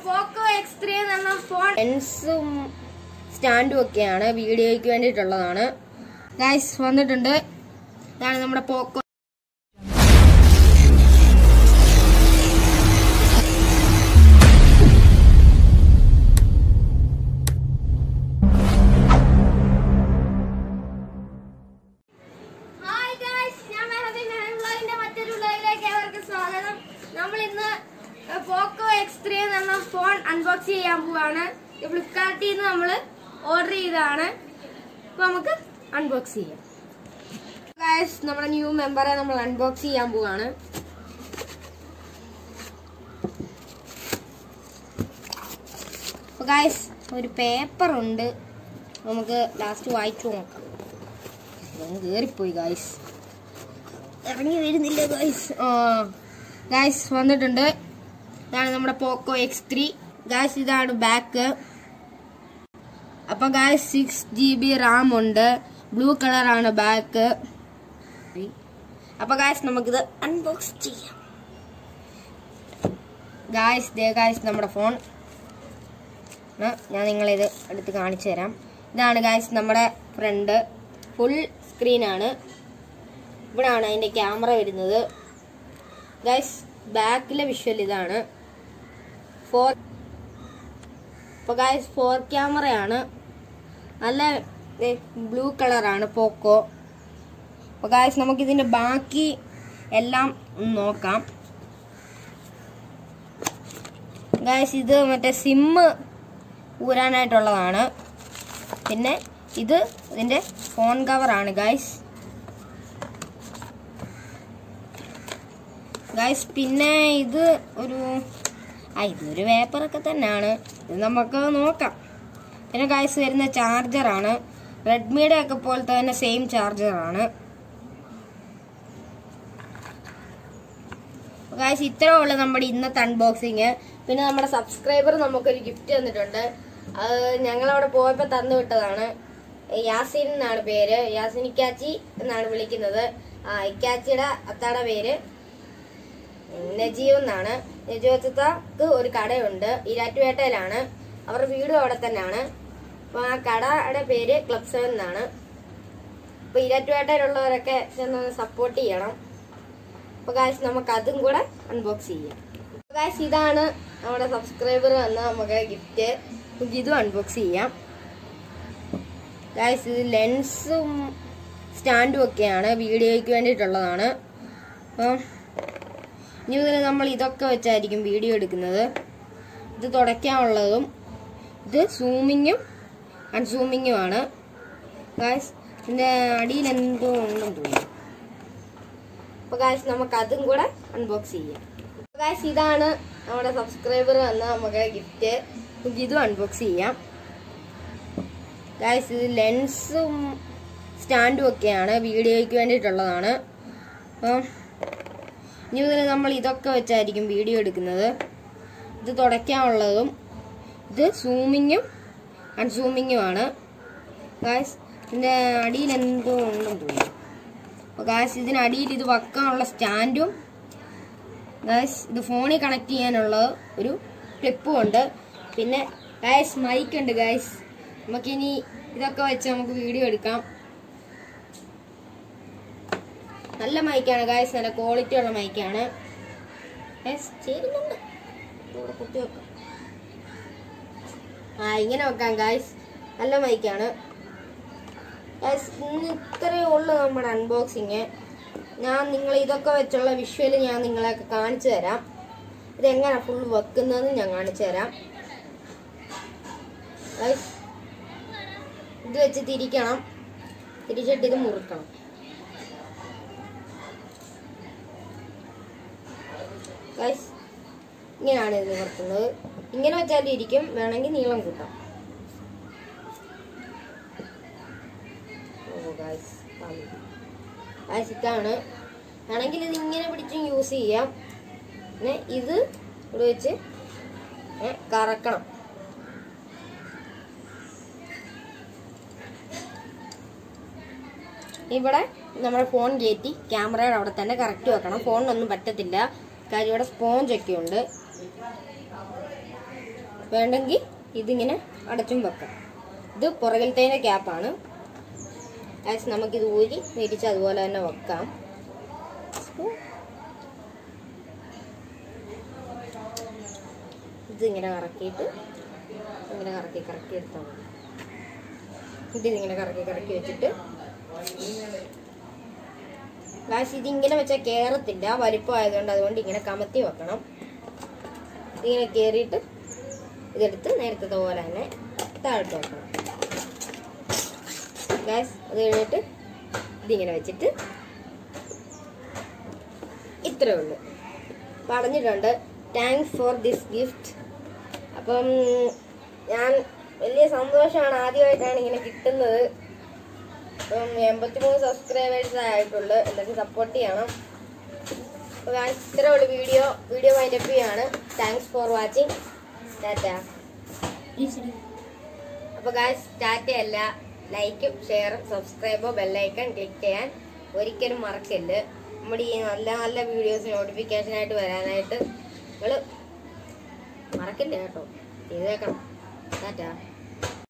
പോക്കോ X three എന്ന phone ലെൻസും സ്റ്റാൻഡും ഒക്കെയാണ് വീഡിയോയ്ക്ക് വേണ്ടിയിട്ടുള്ളതാണ് ഗൈസ് വന്നിട്ടുണ്ട് ഇതാണ് നമ്മുടെ പോക്കോ ഹായ് ഗൈസ് ഞാൻ മെഹദി മെഹദി വ്ളോഗിന്റെ മറ്റൊരു വ്ളോഗിലേക്ക് ഏവർക്കും സ്വാഗതം നമ്മൾ ഇന്ന് പോക്കോ എക്സ് ത്രീ എന്ന ഫോൺ അൺബോക്സ് ചെയ്യാൻ പോവാണ് ഫ്ലിപ്കാർട്ടിൽ നിന്ന് നമ്മൾ ഓർഡർ ചെയ്തതാണ് അപ്പൊ നമുക്ക് അൺബോക്സ് ചെയ്യാം ഗൈസ് നമ്മുടെ ന്യൂ മെമ്പറെ നമ്മൾ അൺബോക്സ് ചെയ്യാൻ പോവാണ് ഗൈസ് ഒരു പേപ്പർ ഉണ്ട് നമുക്ക് ലാസ്റ്റ് വായിച്ചു നോക്കാം ഞാൻ കേറിപ്പോയി ഗായ്സ് ഇറങ്ങി വരുന്നില്ല ഗായ്സ് ആ ഗായ്സ് വന്നിട്ടുണ്ട് ഇതാണ് നമ്മുടെ പോക്കോ എക്സ് ത്രീ ഗായ്സ് ഇതാണ് ബാക്ക് അപ്പൊ guys six G B RAM ഉണ്ട് ബ്ലൂ കളറാണ് ബാക്ക് അപ്പൊ ഗായ്സ് നമുക്കിത് അൺബോക്സ് ചെയ്യാം ഗായ്സ് ദേ ഗായ്സ് നമ്മുടെ ഫോൺ ഞാൻ നിങ്ങളിത് എടുത്ത് കാണിച്ചു തരാം ഇതാണ് ഗായ്സ് നമ്മുടെ ഫ്രണ്ട് ഫുൾ സ്ക്രീനാണ് ഇവിടാണ് അതിൻ്റെ ക്യാമറ വരുന്നത് ഗൈസ് ബാക്കിലെ വിഷ്വൽ ഇതാണ് ഫോർ ഇപ്പോൾ ഗൈസ് ഫോർ ക്യാമറയാണ് നല്ല ബ്ലൂ കളറാണ് പോക്കോ അപ്പോൾ ഗൈസ് നമുക്കിതിൻ്റെ ബാക്കി എല്ലാം ഒന്ന് നോക്കാം ഗൈസ് ഇത് മറ്റേ സിമ്മ് ഊരാനായിട്ടുള്ളതാണ് പിന്നെ ഇത് ഇതിന്റെ ഫോൺ കവറാണ് ഗൈസ് ഗൈസ് പിന്നെ ഇത് ഒരു ആ ഇതൊരു പേപ്പറൊക്കെ തന്നെയാണ് ഇത് നമുക്ക് നോക്കാം പിന്നെ ഗൈസ് വരുന്ന ചാർജറാണ് റെഡ്മിയുടെ ഒക്കെ പോലത്തെ തന്നെ സെയിം ചാർജറാണ് ഗൈസ് ഇത്രേ ഉള്ളു നമ്മുടെ ഇന്നത്തെ അൺബോക്സിങ് പിന്നെ നമ്മുടെ സബ്സ്ക്രൈബർ നമുക്കൊരു ഗിഫ്റ്റ് തന്നിട്ടുണ്ട് അത് ഞങ്ങളവിടെ പോയപ്പോൾ തന്നു വിട്ടതാണ് യാസിൻ എന്നാണ് പേര് യാസിൻ ഇക്കാച്ചി എന്നാണ് വിളിക്കുന്നത് ആ ഇക്കാച്ചിയുടെ അത്താടെ പേര് നജീവ് എന്നാണ് നജീവ് അച്ചത്താക്ക് ഒരു കടയുണ്ട് ഇരാറ്റുപേട്ടയിലാണ് അവരുടെ വീടും അവിടെ തന്നെയാണ് അപ്പൊ ആ കടയുടെ പേര് ക്ലബ് സെവൻ എന്നാണ് അപ്പൊ ഇരാറ്റുപേട്ടയിലുള്ളവരൊക്കെ ചെന്നൊന്ന് സപ്പോർട്ട് ചെയ്യണം അപ്പൊ ഗായ്സ് നമുക്ക് അതും കൂടെ അൺബോക്സ് ചെയ്യാം ഗായ്സ് ഇതാണ് നമ്മുടെ സബ്സ്ക്രൈബർ വന്ന നമുക്ക് ഗിഫ്റ്റ് നമുക്ക് ഇതും അൺബോക്സ് ചെയ്യാം ഗായ്സ് ഇത് ലെൻസും സ്റ്റാൻഡും ഒക്കെയാണ് വീഡിയോയ്ക്ക് വേണ്ടിയിട്ടുള്ളതാണ് അപ്പം ഇനി മുതൽ നമ്മൾ ഇതൊക്കെ വെച്ചായിരിക്കും വീഡിയോ എടുക്കുന്നത് ഇത് തുടയ്ക്കാനുള്ളതും ഇത് സൂമിങ്ങും അൺസൂമിങ്ങുമാണ് ഗായ്സ് ഇതിൻ്റെ അടിയിൽ എന്തോ ഉണ്ടെന്ന് തോന്നുന്നു അപ്പോൾ ഗായ്സ് നമുക്ക് അതും കൂടെ അൺബോക്സ് ചെയ്യാം ഗായ്സ് ഇതാണ് നമ്മുടെ സബ്സ്ക്രൈബർ വന്ന നമുക്ക് ഗിഫ്റ്റ് നമുക്ക് ഇതും അൺബോക്സ് ചെയ്യാം ഗായ്സ് ഇത് ലെൻസും സ്റ്റാൻഡും ഒക്കെയാണ് വീഡിയോയ്ക്ക് വേണ്ടിയിട്ടുള്ളതാണ് അപ്പം ഇനി മുതൽ നമ്മൾ ഇതൊക്കെ വെച്ചായിരിക്കും വീഡിയോ എടുക്കുന്നത് ഇത് തുടയ്ക്കാനുള്ളതും ഇത് സൂമിങ്ങും അൺസൂമിങ്ങുമാണ് ഗായ്സ് ഇതിൻ്റെ അടിയിൽ എന്തോ ഉണ്ടെന്ന് തോന്നുന്നു അപ്പോൾ ഗായ്സ് ഇതിനടിയിൽ ഇത് വെക്കാനുള്ള സ്റ്റാൻഡും ഗായ്സ് ഇത് ഫോണിൽ കണക്ട് ചെയ്യാനുള്ള ഒരു ക്ലിപ്പും ഉണ്ട് പിന്നെ ഗായ്സ് മൈക്ക് ഉണ്ട് ഗായ്സ് നമുക്കിനി ഇതൊക്കെ വെച്ച് നമുക്ക് വീഡിയോ എടുക്കാം നല്ല മൈക്കാണ് ഗായ്സ് നല്ല ക്വാളിറ്റി ഉള്ള മൈക്കാണ് ഗായ്സ് ചേരുന്നുണ്ട് ഇവിടെ കുത്തി വെക്കാം ആ ഇങ്ങനെ വെക്കാം ഗായ്സ് നല്ല മൈക്കാണ് ഗായ്സ് ഇന്ന് ഇത്രയേ ഉള്ളൂ നമ്മുടെ അൺബോക്സിങ് ഞാൻ നിങ്ങൾ ഇതൊക്കെ വെച്ചുള്ള വിഷ്വൽ ഞാൻ നിങ്ങളെയൊക്കെ കാണിച്ചു തരാം ഇതെങ്ങനെ ഫുൾ വെക്കുന്നതെന്ന് ഞാൻ കാണിച്ചു തരാം ഗായ്സ് ഇത് വെച്ച് തിരിക്കണം തിരിച്ചിട്ട് ഇത് മുറുക്കണം ഗൈസ് ഇങ്ങനെയാണ് ഇത് നിവർത്തുന്നത് ഇങ്ങനെ വെച്ചാൽ ഇരിക്കും വേണമെങ്കിൽ നീളം കൂട്ടാം ഓ ഗൈസ് ഗൈസ് ഇതാണ് വേണമെങ്കിൽ ഇത് ഇങ്ങനെ പിടിച്ചും യൂസ് ചെയ്യാം പിന്നെ ഇത് ഇവിടെ വെച്ച് ഏ, കറക്കണം ഇവിടെ നമ്മുടെ ഫോൺ കയറ്റി ക്യാമറയുടെ അവിടെ തന്നെ കറക്റ്റ് വെക്കണം ഫോണിനൊന്നും പറ്റത്തില്ല കാര്യം ഇവിടെ സ്പോഞ്ച് ഒക്കെ ഉണ്ട് വേണ്ടെങ്കിൽ ഇതിങ്ങനെ അടച്ചും വെക്കാം ഇത് പുറകിലത്തേൻ്റെ ക്യാപ്പാണ് ഗൈസ് നമുക്കിത് ഊരി തിരിച്ച് അതുപോലെ തന്നെ വെക്കാം ഇതിങ്ങനെ കറക്കിയിട്ട് ഇങ്ങനെ കറക്കി കറക്കി എടുത്താൽ മതി ഇതിങ്ങനെ കറക്കി കറക്കി വെച്ചിട്ട് ഗായ്സ് ഇതിങ്ങനെ വെച്ചാൽ കയറത്തില്ല വലിപ്പം ആയതുകൊണ്ട് അതുകൊണ്ട് ഇങ്ങനെ കമത്തി വെക്കണം ഇതിങ്ങനെ കയറിയിട്ട് ഇതെടുത്ത് നേരത്തെ പോലെ തന്നെ താഴോട്ട് വെക്കണം ഗായ്സ് അത് കഴിഞ്ഞിട്ട് ഇതിങ്ങനെ വെച്ചിട്ട് ഇത്രേ ഉള്ളൂ പറഞ്ഞിട്ടുണ്ട് താങ്ക്സ് ഫോർ ദിസ് ഗിഫ്റ്റ് അപ്പം ഞാൻ വലിയ സന്തോഷമാണ് ആദ്യമായിട്ടാണ് ഇങ്ങനെ കിട്ടുന്നത് അപ്പം എൺപത്തിമൂന്ന് സബ്സ്ക്രൈബേഴ്സ് ആയിട്ടുള്ളു എല്ലാവരും സപ്പോർട്ട് ചെയ്യണം അപ്പോൾ ഞാൻ ഇത്രേ ഉള്ളൂ വീഡിയോ വീഡിയോ വൈൻഡപ്പ് ചെയ്യാണ് താങ്ക്സ് ഫോർ വാച്ചിങ് ടാറ്റ അപ്പോൾ ഗായ്സ് ടാറ്റയല്ല ലൈക്കും ഷെയറും സബ്സ്ക്രൈബോ ബെല്ലൈക്കൺ ക്ലിക്ക് ചെയ്യാൻ ഒരിക്കലും മറക്കല്ല് നമ്മുടെ ഈ നല്ല നല്ല വീഡിയോസ് നോട്ടിഫിക്കേഷനായിട്ട് വരാനായിട്ട് നിങ്ങൾ മറക്കില്ല കേട്ടോ ചെയ്തേക്കണം ടാറ്റ